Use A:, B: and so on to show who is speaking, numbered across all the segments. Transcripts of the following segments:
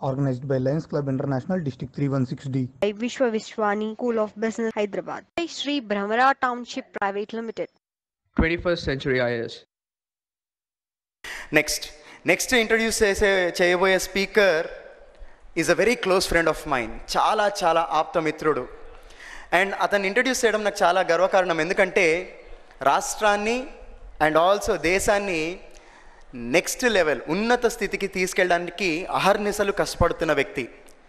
A: organized by Lions Club International District 316D.
B: by Vishwa Vishwani School of Business, Hyderabad. By Sri Brahmara Township Private Limited.
C: 21st Century IS.
D: Next next introduce చేసే చేయబోయే speaker is a very close friend of mine చాలా చాలా ఆప్తమిత్రుడు and అతన్ని introduce చేయడం నాకు చాలా గర్వకారణం ఎందుకంటే రాష్ట్రాన్ని అండ్ ఆల్సో దేశాన్ని నెక్స్ట్ లెవెల్ ఉన్నత స్థితికి తీసుకెళ్ళడానికి అహర్నిశలు కష్టపడుతున్న వ్యక్తి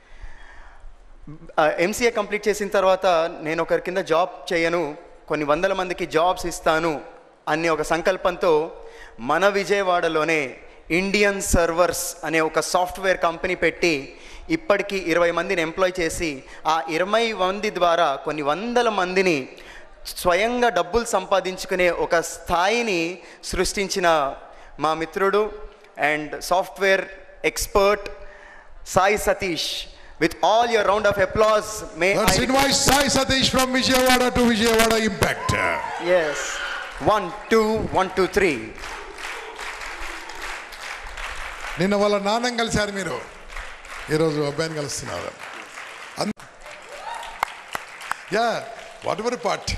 D: ఎంసీఏ కంప్లీట్ చేసిన తర్వాత నేను ఒకరి కింద జాబ్ చేయను కొన్ని వందల మందికి జాబ్స్ ఇస్తాను అనే ఒక సంకల్పంతో మన విజయవాడలోనే ఇండియన్ సర్వర్స్ అనే ఒక సాఫ్ట్వేర్ కంపెనీ పెట్టి ఇప్పటికీ ఇరవై మందిని ఎంప్లాయ్ చేసి ఆ ఇరవై మంది ద్వారా కొన్ని వందల మందిని స్వయంగా డబ్బులు సంపాదించుకునే ఒక స్థాయిని సృష్టించిన మా మిత్రుడు and software expert Sai Satish with all your round of applause may
E: Let's invite Sai Satish from Vijayawada to Vijayawada Impact.
D: Yes one two one two three
E: నిన్న వాళ్ళ నాన్నని కలిశారు మీరు ఈరోజు అబ్బాయిని కలుస్తున్నారు yeah whatever part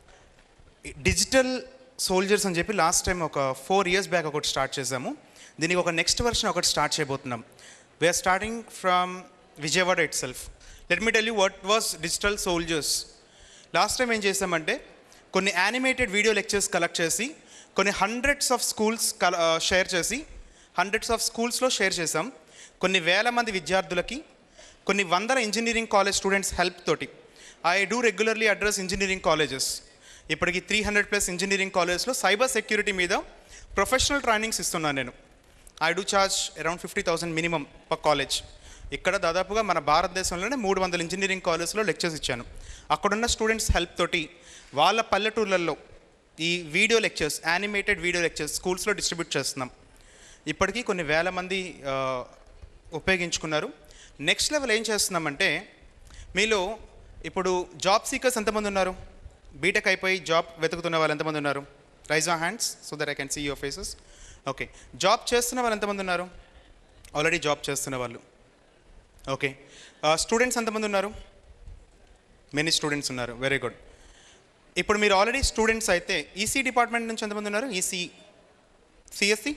F: digital soldiers అని చెప్పి లాస్ట్ టైం ఒక ఫోర్ ఇయర్స్ బ్యాక్ ఒకటి స్టార్ట్ చేసాము దీనికి ఒక నెక్స్ట్ వర్షన్ ఒకటి స్టార్ట్ చేయబోతున్నాం we're starting from Vijayawada itself let me tell you what was digital soldiers last time ఏం చేసామంటే కొన్ని యానిమేటెడ్ వీడియో లెక్చర్స్ కలెక్ట్ చేసి కొన్ని హండ్రెడ్స్ ఆఫ్ స్కూల్స్ షేర్ చేసి హండ్రెడ్స్ ఆఫ్ స్కూల్స్లో షేర్ చేసాం కొన్ని వేల మంది విద్యార్థులకి కొన్ని వందల ఇంజనీరింగ్ కాలేజ్ స్టూడెంట్స్ హెల్ప్ తోటి I do regularly address engineering colleges ఇప్పటికి త్రీ హండ్రెడ్ ప్లస్ ఇంజనీరింగ్ కాలేజ్లో సైబర్ సెక్యూరిటీ మీద ప్రొఫెషనల్ ట్రైనింగ్స్ ఇస్తున్నాను నేను I do charge around fifty thousand minimum per college ఇక్కడ దాదాపుగా మన భారతదేశంలోనే మూడు వందల ఇంజనీరింగ్ కాలేజ్లో లెక్చర్స్ ఇచ్చాను అక్కడున్న స్టూడెంట్స్ హెల్ప్ తోటి వాళ్ళ పల్లెటూర్లలో ఈ video lectures animated video lectures స్కూల్స్లో డిస్ట్రిబ్యూట్ చేస్తున్నాం ఇప్పటికీ కొన్ని వేల మంది ఆ, ఉపయోగించుకున్నారు నెక్స్ట్ లెవెల్ ఏం చేస్తున్నామంటే మీలో ఇప్పుడు జాబ్ సీకర్స్ ఎంతమంది ఉన్నారు బీటెక్ అయిపోయి జాబ్ వెతుకుతున్న వాళ్ళు ఎంతమంది ఉన్నారు raise uh hands so that I can see your faces okay job చేస్తున్న వాళ్ళు ఎంతమంది ఉన్నారు ఆల్రెడీ జాబ్ చేస్తున్న వాళ్ళు ఓకే స్టూడెంట్స్ ఎంతమంది ఉన్నారు మెనీ స్టూడెంట్స్ ఉన్నారు వెరీ గుడ్ ఇప్పుడు మీరు ఆల్రెడీ స్టూడెంట్స్ అయితే ఈసీ డిపార్ట్మెంట్ నుంచి ఎంతమంది ఉన్నారు EC CSC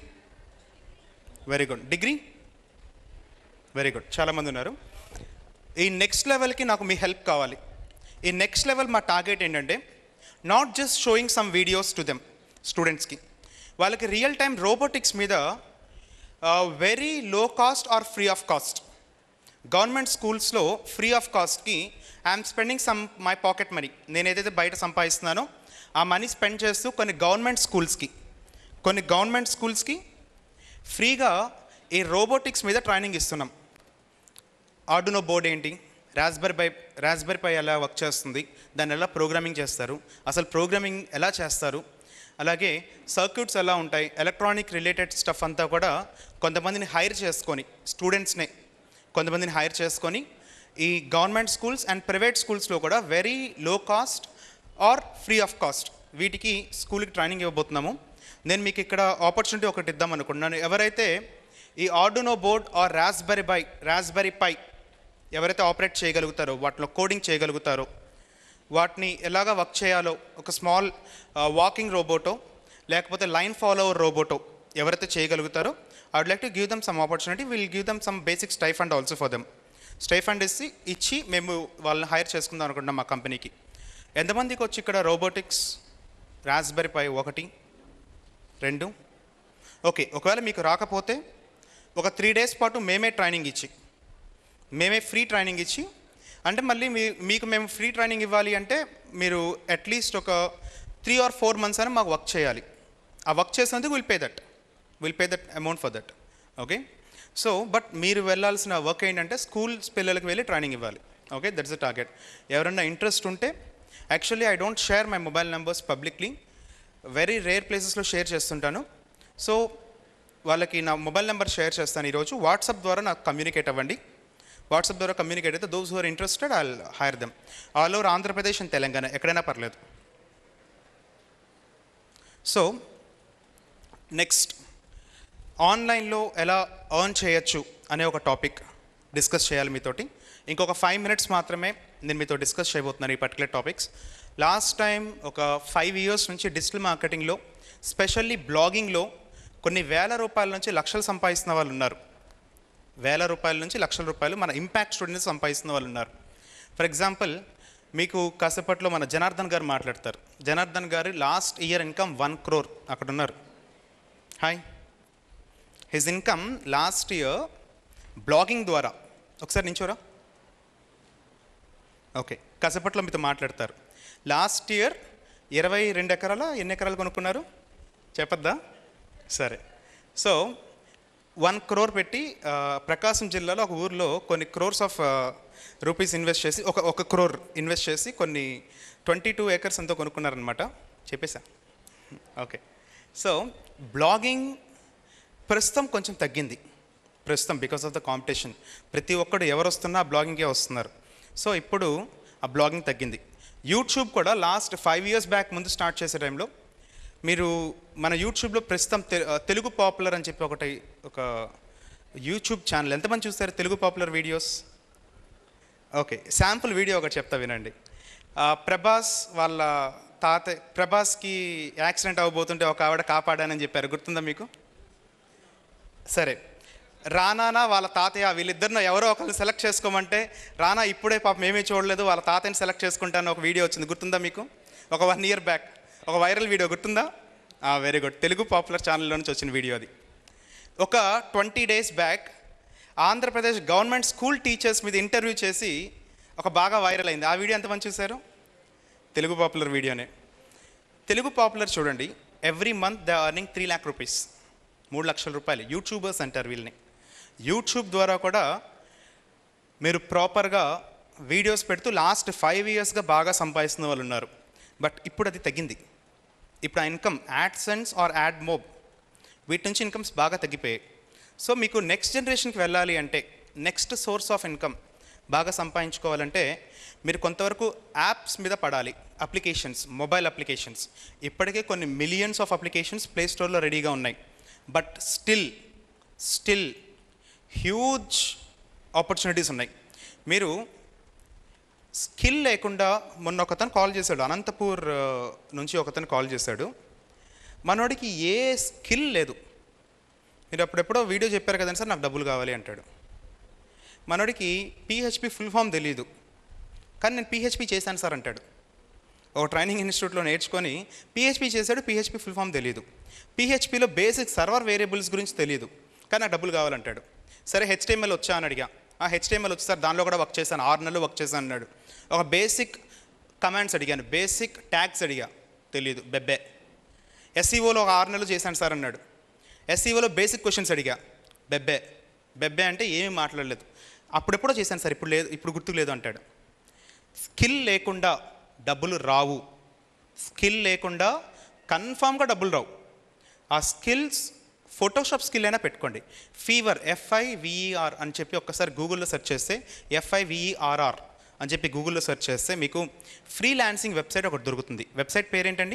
F: very good degree very good చాలామంది ఉన్నారు ఈ నెక్స్ట్ లెవెల్కి నాకు మీ హెల్ప్ కావాలి ఈ నెక్స్ట్ లెవెల్ మా టార్గెట్ ఏంటంటే not just showing some videos to them స్టూడెంట్స్కి వాళ్ళకి రియల్ టైం రోబోటిక్స్ మీద very low cost or free of cost government స్కూల్స్లో ఫ్రీ ఆఫ్ కాస్ట్కి I'm spending some my pocket money నేను ఏదైతే బయట సంపాదిస్తున్నానో ఆ మనీ స్పెండ్ చేస్తూ కొన్ని గవర్నమెంట్ స్కూల్స్కి కొన్ని గవర్నమెంట్ స్కూల్స్కి ఫ్రీగా ఈ రోబోటిక్స్ మీద ట్రైనింగ్ ఇస్తున్నాం ఆర్డునో బోర్డ్ ఏంటి రాస్బెరీ పై రాస్బెరీ పై ఎలా వర్క్ చేస్తుంది దాన్ని ఎలా ప్రోగ్రామింగ్ చేస్తారు అసలు ప్రోగ్రామింగ్ ఎలా చేస్తారు అలాగే సర్క్యూట్స్ ఎలా ఉంటాయి ఎలక్ట్రానిక్ రిలేటెడ్ స్టఫ్ అంతా కూడా కొంతమందిని హైర్ చేసుకొని స్టూడెంట్స్నే కొంతమందిని హైర్ చేసుకొని ఈ గవర్నమెంట్ స్కూల్స్ అండ్ ప్రైవేట్ స్కూల్స్లో కూడా very low cost or free of cost వీటికి స్కూల్కి ట్రైనింగ్ ఇవ్వబోతున్నాము నేను మీకు ఇక్కడ ఆపర్చునిటీ ఒకటి ఇద్దాం అనుకుంటున్నాను ఎవరైతే ఈ Arduino board or Raspberry by Raspberry Pi ఎవరైతే ఆపరేట్ చేయగలుగుతారో వాటిలో కోడింగ్ చేయగలుగుతారో వాటిని ఎలాగా వర్క్ చేయాలో ఒక స్మాల్ వాకింగ్ రోబోటో లేకపోతే లైన్ ఫాలోవర్ రోబోటో ఎవరైతే చేయగలుగుతారో I would like to give them some opportunity will give them some basic stipend also for them stipend ఇచ్చి ఇచ్చి మేము వాళ్ళని హైర్ చేసుకుందాం అనుకుంటున్నాం మా కంపెనీకి ఎంతమందికి వచ్చి ఇక్కడ రోబోటిక్స్ రాస్బెరీ పై ఒకటి రెండు ఓకే ఒకవేళ మీకు రాకపోతే ఒక త్రీ డేస్ పాటు మేమే ట్రైనింగ్ ఇచ్చి మేమే ఫ్రీ ట్రైనింగ్ ఇచ్చి అంటే మళ్ళీ మీ మీకు మేము ఫ్రీ ట్రైనింగ్ ఇవ్వాలి అంటే మీరు అట్లీస్ట్ ఒక త్రీ ఆర్ ఫోర్ మంత్స్ అని మాకు వర్క్ చేయాలి ఆ వర్క్ చేసినందుకు will pay that will pay that amount for that okay so but మీరు వెళ్ళాల్సిన వర్క్ ఏంటంటే స్కూల్స్ పిల్లలకి వెళ్ళి ట్రైనింగ్ ఇవ్వాలి ఓకే దట్స్ ద టార్గెట్ ఎవరైనా ఇంట్రెస్ట్ ఉంటే actually I don't share my mobile numbers publicly very rare ప్లేసెస్లో షేర్ చేస్తుంటాను సో వాళ్ళకి నా మొబైల్ నెంబర్ షేర్ చేస్తాను ఈరోజు వాట్సాప్ ద్వారా నాకు కమ్యూనికేట్ అవ్వండి వాట్సాప్ ద్వారా కమ్యూనికేట్ అయితే those who are interested I hire them all over Andhra Pradesh and Telangana ఎక్కడైనా పర్లేదు సో నెక్స్ట్ ఆన్లైన్లో ఎలా ఎర్న్ చేయొచ్చు అనే ఒక టాపిక్ డిస్కస్ చేయాలి మీతోటి ఇంకొక ఫైవ్ మినిట్స్ మాత్రమే నేను మీతో డిస్కస్ చేయబోతున్నాను ఈ పర్టికులర్ టాపిక్స్ లాస్ట్ టైం ఒక ఫైవ్ ఇయర్స్ నుంచి డిజిటల్ మార్కెటింగ్లో స్పెషల్లీ బ్లాగింగ్లో కొన్ని వేల రూపాయల నుంచి లక్షలు సంపాదిస్తున్న వాళ్ళు ఉన్నారు వేల రూపాయల నుంచి లక్షల రూపాయలు మన ఇంపాక్ట్ స్టూడెంట్స్ సంపాదిస్తున్న వాళ్ళు ఉన్నారు ఫర్ ఎగ్జాంపుల్ మీకు కాసేపట్లో మన జనార్దన్ గారు మాట్లాడతారు Janardhan garu last year income one crore అక్కడ ఉన్నారు hi his income last year blogging ద్వారా ఒకసారి నించోరా ఓకే కాసేపట్లో మీతో మాట్లాడతారు లాస్ట్ ఇయర్ ఇరవై రెండు ఎకరాల ఎన్ని ఎకరాలు కొనుక్కున్నారు చెప్పద్దా సరే సో వన్ క్రోర్ పెట్టి ఆ, ప్రకాశం జిల్లాలో ఒక ఊర్లో కొన్ని క్రోర్స్ ఆఫ్ రూపీస్ ఇన్వెస్ట్ చేసి ఒక ఒక క్రోర్ ఇన్వెస్ట్ చేసి కొన్ని ట్వంటీ టూ ఏకర్స్ ఎంతో కొనుక్కున్నారనమాట చెప్పేసా ఓకే సో బ్లాగింగ్ ప్రస్తుతం కొంచెం తగ్గింది ప్రస్తుతం బికాస్ ఆఫ్ ద కాంపిటీషన్ ప్రతి ఒక్కడు ఎవరు వస్తున్నా బ్లాగింగే వస్తున్నారు సో ఇప్పుడు ఆ బ్లాగింగ్ తగ్గింది యూట్యూబ్ కూడా లాస్ట్ ఫైవ్ ఇయర్స్ బ్యాక్ ముందు స్టార్ట్ చేసే టైంలో మీరు మన యూట్యూబ్లో ప్రస్తుతం తె- ఆ, తెలుగు పాపులర్ అని చెప్పి ఒకటి ఒక యూట్యూబ్ ఛానల్ ఎంతమంది చూస్తారు Telugu popular videos okay sample video ఒకటి చెప్తా వినండి ఆ, ప్రభాస్ వాళ్ళ తాత ప్రభాస్కి యాక్సిడెంట్ అవ్వబోతుంటే ఒక ఆవిడ కాపాడానని చెప్పారు గుర్తుందా మీకు సరే రానానా వాళ్ళ తాతయ్య వీళ్ళిద్దరిని ఎవరో ఒకరిని సెలెక్ట్ చేసుకోమంటే రానా ఇప్పుడే పాపం ఏమీ చూడలేదు వాళ్ళ తాతయ్యని సెలెక్ట్ చేసుకుంటాను ఒక వీడియో వచ్చింది గుర్తుందా మీకు ఒక వన్ ఇయర్ బ్యాక్ ఒక వైరల్ వీడియో గుర్తుందా వెరీ గుడ్ తెలుగు పాపులర్ ఛానల్లో నుంచి వచ్చిన వీడియో అది ఒక twenty days back Andhra Pradesh government school teachers మీద ఇంటర్వ్యూ చేసి ఒక బాగా వైరల్ అయింది ఆ వీడియో ఎంతమంది చూశారు తెలుగు పాపులర్ వీడియోనే తెలుగు పాపులర్ చూడండి every month the earning three lakh rupees మూడు లక్షల రూపాయలు యూట్యూబర్స్ అంటారు వీళ్ళని యూట్యూబ్ ద్వారా కూడా మీరు ప్రాపర్గా వీడియోస్ పెడుతూ లాస్ట్ ఫైవ్ ఇయర్స్గా బాగా సంపాదిస్తున్న వాళ్ళు ఉన్నారు బట్ ఇప్పుడు అది తగ్గింది ఇప్పుడు ఆ income AdSense or AdMob వీటి నుంచి ఇన్కమ్స్ బాగా తగ్గిపోయాయి సో మీకు నెక్స్ట్ జనరేషన్కి వెళ్ళాలి అంటే నెక్స్ట్ సోర్స్ ఆఫ్ ఇన్కమ్ బాగా సంపాదించుకోవాలంటే మీరు కొంతవరకు యాప్స్ మీద పడాలి అప్లికేషన్స్ మొబైల్ అప్లికేషన్స్ ఇప్పటికే కొన్ని మిలియన్స్ ఆఫ్ అప్లికేషన్స్ ప్లే స్టోర్లో రెడీగా ఉన్నాయి but still still huge opportunities ఉన్నాయి మీరు స్కిల్ లేకుండా మొన్న ఒకతను కాల్ చేశాడు అనంతపూర్ ఆ, నుంచి ఒకతను కాల్ చేశాడు మనోడికి ఏ స్కిల్ లేదు మీరు అప్పుడెప్పుడో వీడియో చెప్పారు కదండి సార్ నాకు డబ్బులు కావాలి అంటాడు మనోడికి పిహెచ్పి ఫుల్ ఫామ్ తెలియదు కానీ నేను పిహెచ్పి చేశాను సార్ అంటాడు ఒక ట్రైనింగ్ ఇన్స్టిట్యూట్లో నేర్చుకొని పిహెచ్పి చేశాడు పిహెచ్పి ఫుల్ ఫామ్ తెలియదు పిహెచ్పిలో బేసిక్ సర్వర్ వేరియబుల్స్ గురించి తెలియదు కానీ నాకు డబ్బులు కావాలంటాడు సరే హెచ్టిఎంఎల్ వచ్చా అని అడిగా ఆ హెచ్టిఎంఎల్ వచ్చి సార్ దానిలో కూడా వర్క్ చేశాను ఆరు నెలలు వర్క్ చేశాను అన్నాడు ఒక బేసిక్ కమాండ్స్ అడిగాను బేసిక్ ట్యాగ్స్ అడిగా తెలియదు బెబ్బే ఎస్సీఓలో ఒక ఆరు నెలలు చేశాను సార్ అన్నాడు ఎస్సీఓలో బేసిక్ క్వశ్చన్స్ అడిగా బెబ్బే బెబ్బే అంటే ఏమీ మాట్లాడలేదు అప్పుడెప్పుడో చేశాను సార్ ఇప్పుడు లేదు ఇప్పుడు గుర్తుకు లేదు అంటాడు స్కిల్ లేకుండా డబ్బులు రావు స్కిల్ లేకుండా కన్ఫామ్గా డబ్బులు రావు ఆ స్కిల్స్ ఫోటోషాప్ స్కిల్ అయినా పెట్టుకోండి ఫీవర్ ఎఫ్ఐవిఈఆర్ అని చెప్పి ఒక్కసారి గూగుల్లో సెర్చ్ చేస్తే ఎఫ్ఐవిఈఆర్ఆర్ అని చెప్పి గూగుల్లో సెర్చ్ చేస్తే మీకు ఫ్రీ ల్యాన్సింగ్ వెబ్సైట్ ఒకటి దొరుకుతుంది వెబ్సైట్ పేరేంటండి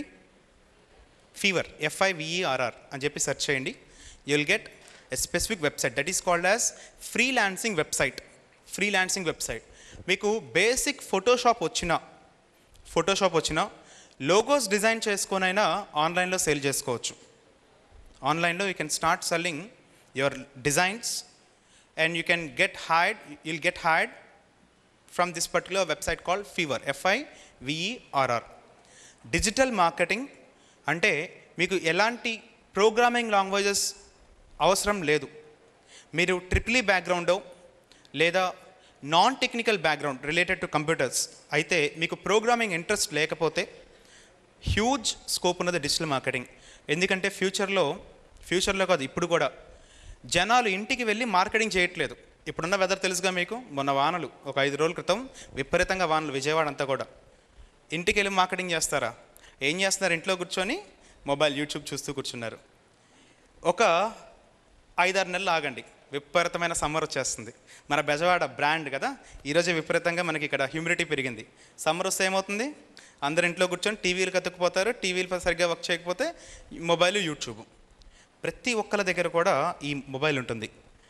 F: ఫీవర్ ఎఫ్ఐవిఈఆర్ఆర్ అని చెప్పి సెర్చ్ చేయండి you will get a specific website that is called as freelancing website freelancing website మీకు బేసిక్ ఫోటోషాప్ వచ్చిన ఫోటోషాప్ వచ్చిన లోగోస్ డిజైన్ చేసుకొనైనా ఆన్లైన్లో సేల్ చేసుకోవచ్చు ఆన్లైన్లో you can start selling your designs and you can get hired you'll get hired from this particular website called Fiverr F I V E R R digital marketing అంటే మీకు ఎలాంటి ప్రోగ్రామింగ్ లాంగ్వేజెస్ అవసరం లేదు మీరు ట్రిపుల్ బ్యాక్గ్రౌండో లేదా non technical background related to computers అయితే మీకు ప్రోగ్రామింగ్ ఇంట్రెస్ట్ లేకపోతే హ్యూజ్ స్కోప్ ఉన్నది డిజిటల్ మార్కెటింగ్ ఎందుకంటే ఫ్యూచర్లో ఫ్యూచర్లో కాదు ఇప్పుడు కూడా జనాలు ఇంటికి వెళ్ళి మార్కెటింగ్ చేయట్లేదు ఇప్పుడున్న వెదర్ తెలుసుగా మీకు మొన్న వానలు ఒక ఐదు రోజుల క్రితం విపరీతంగా వానలు విజయవాడ అంతా కూడా ఇంటికి వెళ్ళి మార్కెటింగ్ చేస్తారా ఏం చేస్తున్నారు ఇంట్లో కూర్చొని మొబైల్ యూట్యూబ్ చూస్తూ కూర్చున్నారు ఒక ఐదారు నెలలు ఆగండి విపరీతమైన సమ్మర్ వచ్చేస్తుంది మన బెజవాడ బ్రాండ్ కదా ఈరోజు విపరీతంగా మనకి ఇక్కడ హ్యూమిడిటీ పెరిగింది సమ్మర్ వస్తే ఏమవుతుంది అందరు ఇంట్లో కూర్చొని టీవీలు కతుక్కుపోతారు టీవీలు సరిగ్గా వర్క్ చేయకపోతే మొబైల్ యూట్యూబ్ ప్రతి ఒక్కరి దగ్గర కూడా ఈ మొబైల్ ఉంటుంది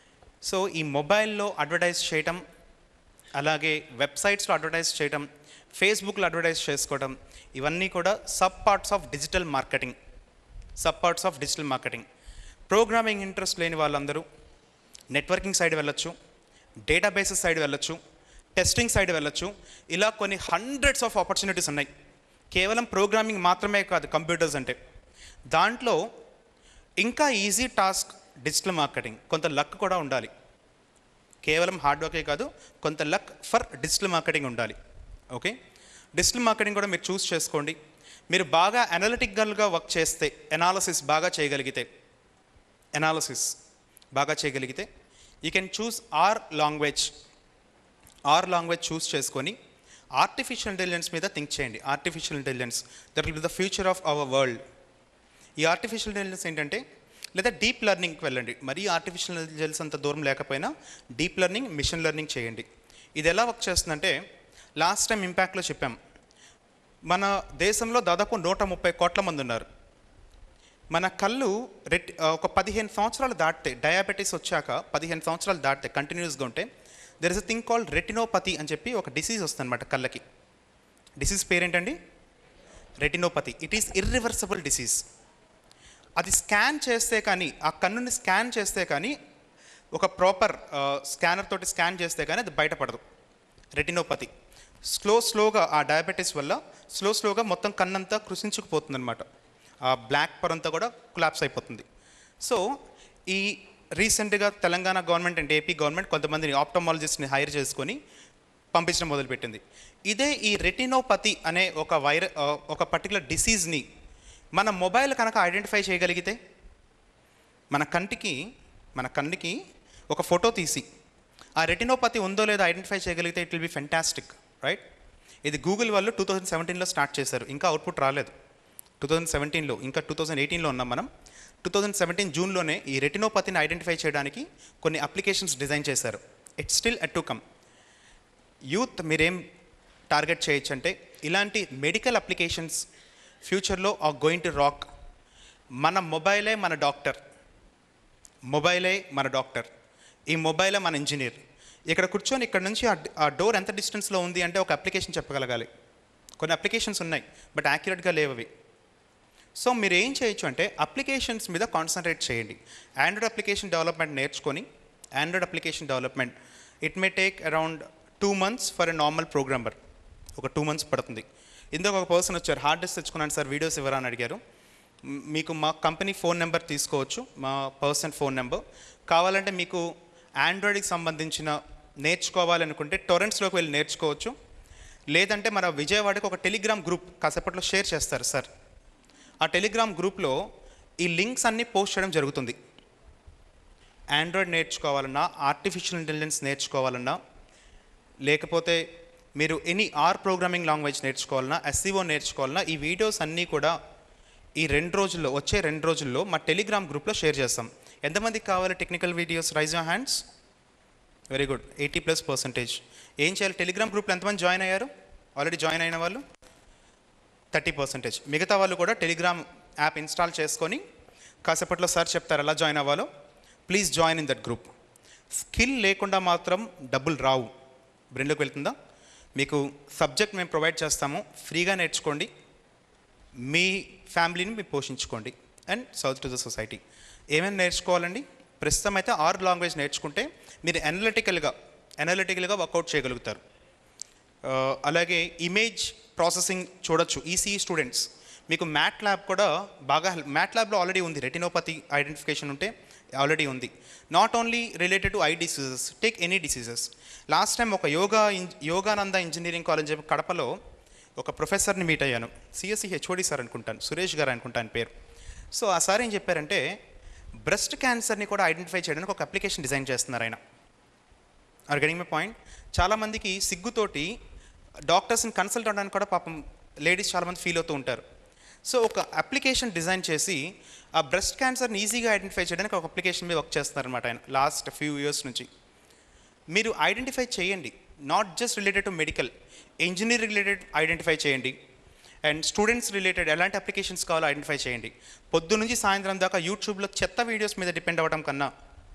F: సో ఈ మొబైల్లో అడ్వర్టైజ్ చేయటం అలాగే వెబ్సైట్స్లో అడ్వర్టైజ్ చేయటం ఫేస్బుక్లో అడ్వర్టైజ్ చేసుకోవడం ఇవన్నీ కూడా sub parts of digital marketing sub parts of digital marketing programming interest లేని వాళ్ళందరూ నెట్వర్కింగ్ సైడ్ వెళ్ళొచ్చు డేటాబేసెస్ సైడ్ వెళ్ళొచ్చు టెస్టింగ్ సైడ్ వెళ్ళొచ్చు ఇలా కొన్ని హండ్రెడ్స్ ఆఫ్ ఆపర్చునిటీస్ ఉన్నాయి కేవలం ప్రోగ్రామింగ్ మాత్రమే కాదు కంప్యూటర్స్ అంటే దాంట్లో ఇంకా ఈజీ టాస్క్ డిజిటల్ మార్కెటింగ్ కొంత లక్ కూడా ఉండాలి కేవలం హార్డ్ వర్కే కాదు కొంత లక్ ఫర్ డిజిటల్ మార్కెటింగ్ ఉండాలి ఓకే డిజిటల్ మార్కెటింగ్ కూడా మీరు చూస్ చేసుకోండి మీరు బాగా అనలిటికల్గా వర్క్ చేస్తే ఎనాలసిస్ బాగా చేయగలిగితే ఎనాలసిస్ బాగా చేయగలిగితే you can choose R language R language choose చేసుకొని ఆర్టిఫిషియల్ ఇంటెలిజెన్స్ మీద థింక్ చేయండి artificial intelligence that will be the future of our world ఈ ఆర్టిఫిషియల్ ఇంటెలిజెన్స్ ఏంటంటే లేదా డీప్ లెర్నింగ్కి వెళ్ళండి మరీ ఆర్టిఫిషియల్ ఇంటెలిజెన్స్ అంత దూరం లేకపోయినా డీప్ లెర్నింగ్ మిషన్ లెర్నింగ్ చేయండి ఇది ఎలా వర్క్ చేస్తుందంటే లాస్ట్ టైం ఇంపాక్ట్లో చెప్పాం మన దేశంలో దాదాపు నూట ముప్పై కోట్ల మంది ఉన్నారు మన కళ్ళు రెట్ ఒక పదిహేను సంవత్సరాలు దాటితే డయాబెటీస్ వచ్చాక పదిహేను సంవత్సరాలు దాటితే కంటిన్యూస్గా ఉంటే there is a thing called retinopathy అని చెప్పి ఒక డిసీజ్ వస్తుంది అనమాట కళ్ళకి డిసీజ్ పేరేంటండి retinopathy it is irreversible disease అది స్కాన్ చేస్తే కానీ ఆ కన్నుని స్కాన్ చేస్తే కానీ ఒక ప్రాపర్ స్కానర్ తోటి స్కాన్ చేస్తే కానీ అది బయటపడదు రెటినోపతి స్లో స్లోగా ఆ డయాబెటీస్ వల్ల స్లో స్లోగా మొత్తం కన్నంతా కృషించుకుపోతుంది అనమాట ఆ బ్లాక్ పర్ అంతా కూడా కొలాప్స్ అయిపోతుంది సో ఈ రీసెంట్గా Telangana government and AP government కొంతమందిని ఆప్టమాలజిస్ట్ని హైర్ చేసుకొని పంపించడం మొదలుపెట్టింది ఇదే ఈ రెటినోపతి అనే ఒక వైర ఆ, ఒక పర్టికులర్ డిసీజ్ని మన మొబైల్ కనుక ఐడెంటిఫై చేయగలిగితే మన కంటికి మన కన్నుకి ఒక ఫోటో తీసి ఆ రెటినోపతి ఉందో లేదో ఐడెంటిఫై చేయగలిగితే it will be fantastic right ఇది గూగుల్ వాళ్ళు టూ థౌజండ్ సెవెంటీన్లో స్టార్ట్ చేశారు ఇంకా అవుట్పుట్ రాలేదు టూ థౌజండ్ సెవెంటీన్లో ఇంకా టూ థౌజండ్ ఎయిటీన్లో ఉన్నాం మనం టూ థౌజండ్ సెవెంటీన్ జూన్లోనే ఈ రెటినోపతిని ఐడెంటిఫై చేయడానికి కొన్ని అప్లికేషన్స్ డిజైన్ చేశారు it's still at to come youth మీరేం టార్గెట్ చేయొచ్చు అంటే ఇలాంటి మెడికల్ అప్లికేషన్స్ ఫ్యూచర్లో ఆర్ గోయింగ్ టు రాక్ మన మొబైలే మన డాక్టర్ మొబైలే మన డాక్టర్ ఈ మొబైలే మన ఇంజనీర్ ఇక్కడ కూర్చొని ఇక్కడ నుంచి ఆ- ఆ డోర్ ఎంత డిస్టెన్స్లో ఉంది అంటే ఒక అప్లికేషన్ చెప్పగలగాలి కొన్ని అప్లికేషన్స్ ఉన్నాయి బట్ యాక్యురేట్గా లేవు అవి సో మీరు ఏం చేయొచ్చు అంటే అప్లికేషన్స్ మీద కాన్సన్ట్రేట్ చేయండి ఆండ్రాయిడ్ అప్లికేషన్ డెవలప్మెంట్ నేర్చుకొని Android application development it may take around two months for a normal programmer ఒక టూ మంత్స్ పడుతుంది ఇందులో ఒక పర్సన్ వచ్చారు హార్డ్ డిస్క్ తెచ్చుకున్నాను సార్ వీడియోస్ ఇవ్వరా అని అడిగారు మ్, మీకు మా కంపెనీ ఫోన్ నెంబర్ తీసుకోవచ్చు మా పర్సన్ ఫోన్ నెంబర్ కావాలంటే మీకు ఆండ్రాయిడ్కి సంబంధించిన నేర్చుకోవాలనుకుంటే టొరెంట్స్లోకి వెళ్ళి నేర్చుకోవచ్చు లేదంటే మన విజయవాడకి ఒక టెలిగ్రామ్ గ్రూప్ కాసేపట్లో షేర్ చేస్తారు సార్ ఆ టెలిగ్రామ్ గ్రూప్లో ఈ లింక్స్ అన్నీ పోస్ట్ చేయడం జరుగుతుంది ఆండ్రాయిడ్ నేర్చుకోవాలన్నా ఆర్టిఫిషియల్ ఇంటెలిజెన్స్ నేర్చుకోవాలన్నా లేకపోతే మీరు ఎనీ ఆర్ ప్రోగ్రామింగ్ లాంగ్వేజ్ నేర్చుకోవాలన్నా ఎస్సీఓ నేర్చుకోవాలన్నా ఈ వీడియోస్ అన్నీ కూడా ఈ రెండు రోజుల్లో వచ్చే రెండు రోజుల్లో మా టెలిగ్రామ్ గ్రూప్లో షేర్ చేస్తాం ఎంతమందికి కావాలి technical videos raise your hands very good eighty plus percentage ఏం చేయాలి టెలిగ్రామ్ గ్రూప్లో ఎంతమంది జాయిన్ అయ్యారు ఆల్రెడీ జాయిన్ అయిన వాళ్ళు థర్టీ పర్సెంటేజ్ మిగతా వాళ్ళు కూడా టెలిగ్రామ్ యాప్ ఇన్స్టాల్ చేసుకొని కాసేపట్లో సార్ చెప్తారు ఎలా జాయిన్ అవ్వాలో please join in that group skill లేకుండా మాత్రం డబ్బులు రావు బ్రెండ్లోకి వెళ్తుందా మీకు సబ్జెక్ట్ మేము ప్రొవైడ్ చేస్తాము ఫ్రీగా నేర్చుకోండి మీ ఫ్యామిలీని మీరు పోషించుకోండి and serve to the society ఏమేమి నేర్చుకోవాలండి ప్రస్తుతం అయితే ఆర్ లాంగ్వేజ్ నేర్చుకుంటే మీరు అనలిటికల్గా అనలిటికల్గా వర్కౌట్ చేయగలుగుతారు ఆ, అలాగే ఇమేజ్ ప్రాసెసింగ్ చూడొచ్చు ఈసీఈ స్టూడెంట్స్ మీకు మ్యాట్ ల్యాబ్ కూడా బాగా మ్యాట్ ల్యాబ్లో ఆల్రెడీ ఉంది రెటినోపతి ఐడెంటిఫికేషన్ ఉంటే ఆల్రెడీ ఉంది not only related to eye diseases take any diseases last time ఒక యోగా ఇన్- యోగానంద ఇంజనీరింగ్ కాలేజ్ చెప్పి కడపలో ఒక ప్రొఫెసర్ని మీట్ అయ్యాను సిఎస్సి హెచ్ఓడి సార్ అనుకుంటాను సురేష్ గారు అనుకుంటాను పేరు సో ఆ సార్ ఏం చెప్పారంటే బ్రెస్ట్ క్యాన్సర్ని కూడా ఐడెంటిఫై చేయడానికి ఒక అప్లికేషన్ డిజైన్ చేస్తున్నారు ఆయన ఆర్ గెటింగ్ మై పాయింట్ చాలామందికి సిగ్గుతోటి డాక్టర్స్ని కన్సల్ట్ అవ్వడానికి కూడా పాపం లేడీస్ చాలామంది ఫీల్ అవుతూ ఉంటారు సో ఒక అప్లికేషన్ డిజైన్ చేసి ఆ బ్రెస్ట్ క్యాన్సర్ని ఈజీగా ఐడెంటిఫై చేయడానికి ఒక అప్లికేషన్ మీద వర్క్ చేస్తున్నారన్నమాట ఆయన లాస్ట్ ఫ్యూ ఇయర్స్ నుంచి మీరు ఐడెంటిఫై చేయండి not just related to medical engineering related identify చేయండి అండ్ స్టూడెంట్స్ రిలేటెడ్ ఎలాంటి అప్లికేషన్స్ కావాలో ఐడెంటిఫై చేయండి పొద్దు నుంచి సాయంత్రం దాకా యూట్యూబ్లో చెత్త వీడియోస్ మీద డిపెండ్ అవ్వడం కన్నా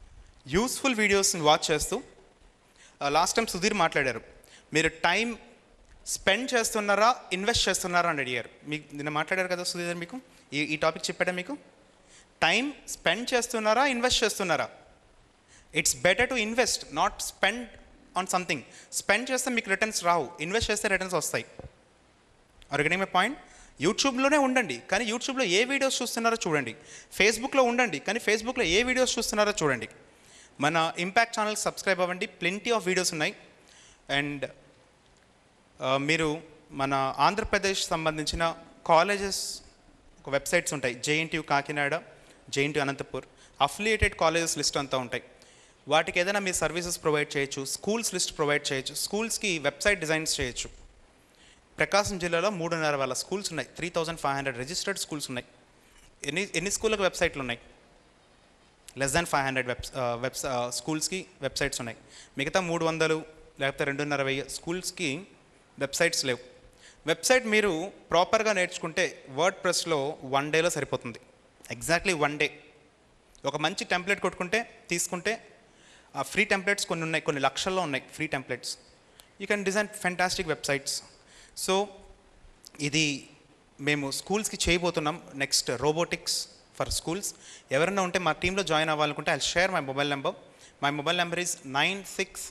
F: యూస్ఫుల్ వీడియోస్ని వాచ్ చేస్తూ లాస్ట్ టైం సుధీర్ మాట్లాడారు మీరు టైం స్పెండ్ చేస్తున్నారా ఇన్వెస్ట్ చేస్తున్నారా అని అడిగారు మీకు నిన్న మాట్లాడారు కదా సుధీర్ మీకు ఈ ఈ టాపిక్ చెప్పాడా మీకు టైం స్పెండ్ చేస్తున్నారా ఇన్వెస్ట్ చేస్తున్నారా it's better to invest not spend on something spend చేస్తే మీకు రిటర్న్స్ రావు ఇన్వెస్ట్ చేస్తే రిటర్న్స్ వస్తాయి అరగనే పాయింట్ యూట్యూబ్లోనే ఉండండి కానీ యూట్యూబ్లో ఏ వీడియోస్ చూస్తున్నారో చూడండి ఫేస్బుక్లో ఉండండి కానీ ఫేస్బుక్లో ఏ వీడియోస్ చూస్తున్నారో చూడండి మన ఇంపాక్ట్ ఛానల్కి సబ్స్క్రైబ్ అవ్వండి ప్లెంటీ ఆఫ్ వీడియోస్ ఉన్నాయి అండ్ మీరు మన ఆంధ్రప్రదేశ్ సంబంధించిన కాలేజెస్ ఒక వెబ్సైట్స్ ఉంటాయి JNTU Kakinada JNTU Anantapur affiliated colleges list అంతా ఉంటాయి వాటికి ఏదైనా మీ సర్వీసెస్ ప్రొవైడ్ చేయొచ్చు స్కూల్స్ లిస్ట్ ప్రొవైడ్ చేయొచ్చు స్కూల్స్కి వెబ్సైట్ డిజైన్స్ చేయొచ్చు ప్రకాశం జిల్లాలో మూడున్నర వేల స్కూల్స్ ఉన్నాయి three thousand five hundred registered schools ఉన్నాయి ఎన్ని ఎన్ని స్కూళ్ళకి వెబ్సైట్లు ఉన్నాయి less than five hundred web web స్కూల్స్కి వెబ్సైట్స్ ఉన్నాయి మిగతా మూడు వందలు లేకపోతే రెండున్నర వెయ్యి స్కూల్స్కి వెబ్సైట్స్ లేవు వెబ్సైట్ మీరు ప్రాపర్గా నేర్చుకుంటే వర్డ్ ప్రెస్లో వన్ డేలో సరిపోతుంది ఎగ్జాక్ట్లీ వన్ డే ఒక మంచి టెంప్లెట్ కొట్టుకుంటే తీసుకుంటే ఆ ఫ్రీ టెంప్లెట్స్ కొన్ని ఉన్నాయి కొన్ని లక్షల్లో ఉన్నాయి free templates you can design fantastic websites so ఇది మేము స్కూల్స్కి చేయబోతున్నాం నెక్స్ట్ రోబోటిక్స్ ఫర్ స్కూల్స్ ఎవరైనా ఉంటే మా టీంలో జాయిన్ అవ్వాలనుకుంటే I share my mobile number my mobile number is nine six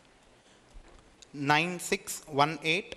F: nine six one eight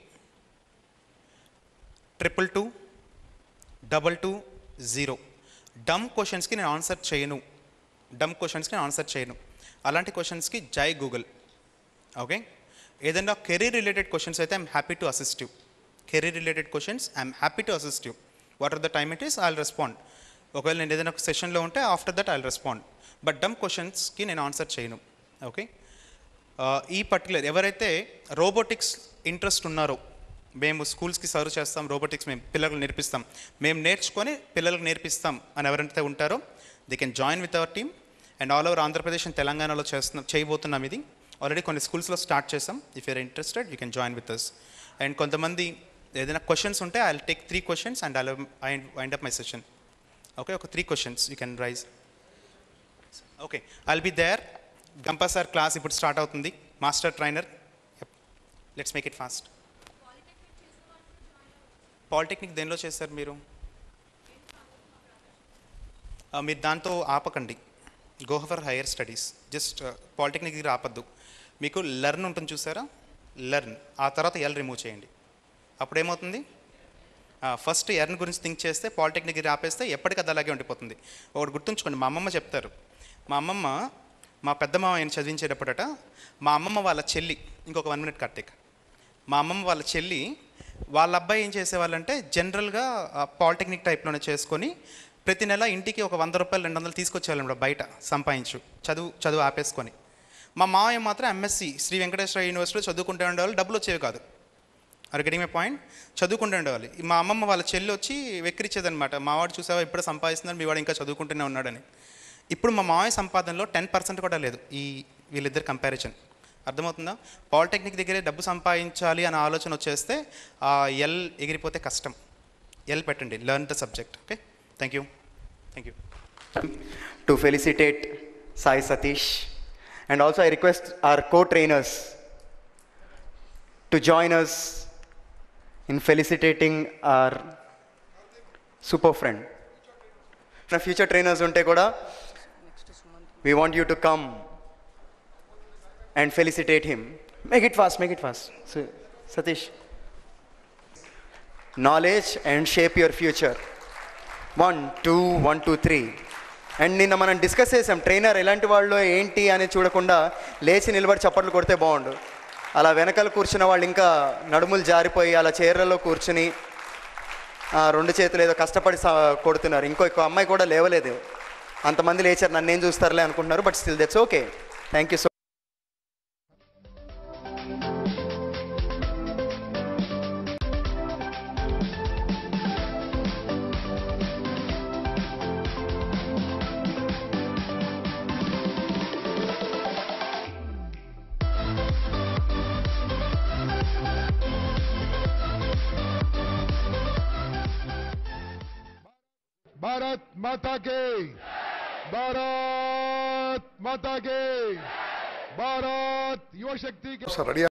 F: triple two double two zero dumb క్వశ్చన్స్కి నేను ఆన్సర్ చేయను డమ్ క్వశ్చన్స్కి నేను ఆన్సర్ చేయను అలాంటి క్వశ్చన్స్కి జై గూగుల్ ఓకే ఏదైనా కెరీర్ రిలేటెడ్ క్వశ్చన్స్ అయితే I'm happy to assist you career related questions I'm happy to assist you what are the time it is I respond ఒకవేళ నేను ఏదైనా ఒక సెషన్లో ఉంటే after that I respond but dumb క్వశ్చన్స్కి నేను ఆన్సర్ చేయను ఓకే ఈ పర్టికులర్ ఎవరైతే రోబోటిక్స్ ఇంట్రెస్ట్ ఉన్నారో మేము స్కూల్స్కి సర్వ్ చేస్తాం రోబోటిక్స్ మేము పిల్లలకు నేర్పిస్తాం మేము నేర్చుకొని పిల్లలకు నేర్పిస్తాం అని ఎవరైతే ఉంటారో they can join with our team and all over Andhra Pradesh and తెలంగాణలో చేస్తున్నాం చేయబోతున్నాం ఇది ఆల్రెడీ కొన్ని స్కూల్స్లో స్టార్ట్ చేసాం if you're interested you can join with us and కొంతమంది ఏదైనా క్వశ్చన్స్ ఉంటే I take three questions and I wind up my session okay ఒక three questions you can rise okay I'll be there Gampa sir class ఇప్పుడు start అవుతుంది master trainer let's make it fast polytechnic దేనిలో చేస్తారు మీరు ఆ, మీరు దాంతో ఆపకండి go for higher studies just polytechnic దగ్గర ఆపద్దు మీకు లెర్న్ ఉంటుంది చూసారా లెర్న్ ఆ తర్వాత ఎల్ రిమూవ్ చేయండి అప్పుడు ఏమవుతుంది ఫస్ట్ ఎర్న్ గురించి థింక్ చేస్తే పాలిటెక్నిక్ దగ్గర ఆపేస్తే ఎప్పటికది అలాగే ఉండిపోతుంది ఒకటి గుర్తుంచుకోండి మా అమ్మమ్మ చెప్తారు మా అమ్మమ్మ మా పెద్ద మామయ్యని చదివించేటప్పుడట మా అమ్మమ్మ వాళ్ళ చెల్లి ఇంకొక వన్ మినిట్ కార్తీక్ మా అమ్మమ్మ వాళ్ళ చెల్లి వాళ్ళ అబ్బాయి ఏం చేసేవాళ్ళంటే జనరల్గా పాలిటెక్నిక్ టైప్లోనే చేసుకొని ప్రతి నెల ఇంటికి ఒక వంద రూపాయలు రెండు వందలు తీసుకొచ్చేవాళ్ళం బయట సంపాదించు చదువు చదువు ఆపేసుకొని మా మావయ్య మాత్రం ఎంఎస్సి శ్రీ వెంకటేశ్వర యూనివర్సిటీలో చదువుకుంటూ ఉండేవాళ్ళు డబ్బులు వచ్చేవి కాదు ఆర్ గెటింగ్ మై పాయింట్ చదువుకుంటూ ఉండేవాళ్ళు ఈ మా అమ్మమ్మ వాళ్ళ చెల్లి వచ్చి వెక్కిరిచ్చేదనమాట మావాడు చూసావా ఇప్పుడు సంపాదిస్తున్నాడు మీ వాడు ఇంకా చదువుకుంటూనే ఉన్నాడని ఇప్పుడు మా మావయ్య సంపాదనలో టెన్ పర్సెంట్ కూడా లేదు ఈ వీళ్ళిద్దరు కంపారిజన్ అర్థమవుతుందా పాలిటెక్నిక్ దగ్గరే డబ్బు సంపాదించాలి అనే ఆలోచన వచ్చేస్తే ఆ ఎల్ ఎగిరిపోతే కష్టం ఎల్ పెట్టండి learn the subject okay thank you thank you
D: to felicitate Sai Satish. And also, I request our co trainers to join us in felicitating our super friend. నా ఫ్యూచర్ ట్రైనర్స్ ఉంటే కూడా we want you to come and felicitate him make it fast make it fast Satish knowledge and shape your future one two one two three and నిన్న మనం discuss చేసాం trainer ఎలాంటి వాళ్ళు ఏంటి అని చూడకుండా లేచి నిలబడి చప్పట్లు కొడితే బాగుండు అలా వెనకాల కూర్చున్న వాళ్ళు ఇంకా నడుములు జారిపోయి అలా చీరలలో కూర్చుని ఆ, రెండు చేతులు ఏదో కష్టపడి సా- కొడుతున్నారు ఇంకో ఇంకో అమ్మాయి కూడా లేవలేదు అంతమంది లేచారు నన్ను ఏం చూస్తారులే అనుకుంటున్నారు but still that's okay thank you so
E: Bharat Mata के भारत
G: భారత్ మాతాకి భారత్ యువశక్తి
E: సార్ రెడీ